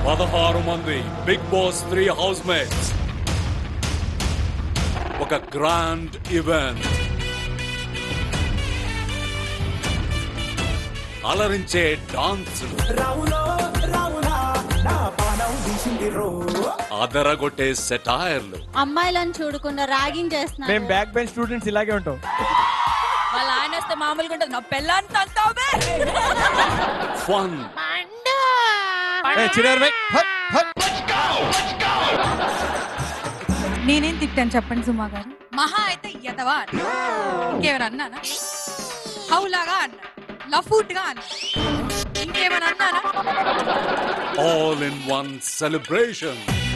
పదహారు మంది big boss three housemates ఒక గ్రాండ్ ఈవెంట్ అలరించే డాన్సులు రావులో రావులా నా పానం తీసింది రో అదరగొట్టే సెటైర్లు అమ్మాయిలను చూడకుండా ర్యాగింగ్ మేము చేస్తున్నారు బ్యాక్ బెంచ్ స్టూడెంట్స్ ఇలాగే ఉంటాం వాళ్ళ ఆయన వస్తే మామూలుగా ఉంటుంది నా పెళ్ళాన్ని తంతావే ఫన్ చిరారు బై హట్ హట్ నేనేం తిట్టాను చెప్పండి సుమా గారు మహా అయితే ఎదవా అన్న ఇంకేమైనా అన్నానా హౌలాగా అన్నా లఫూట్ గా అన్నా ఇంకేమైనా అన్నానా ఆల్ ఇన్ వన్ సెలబ్రేషన్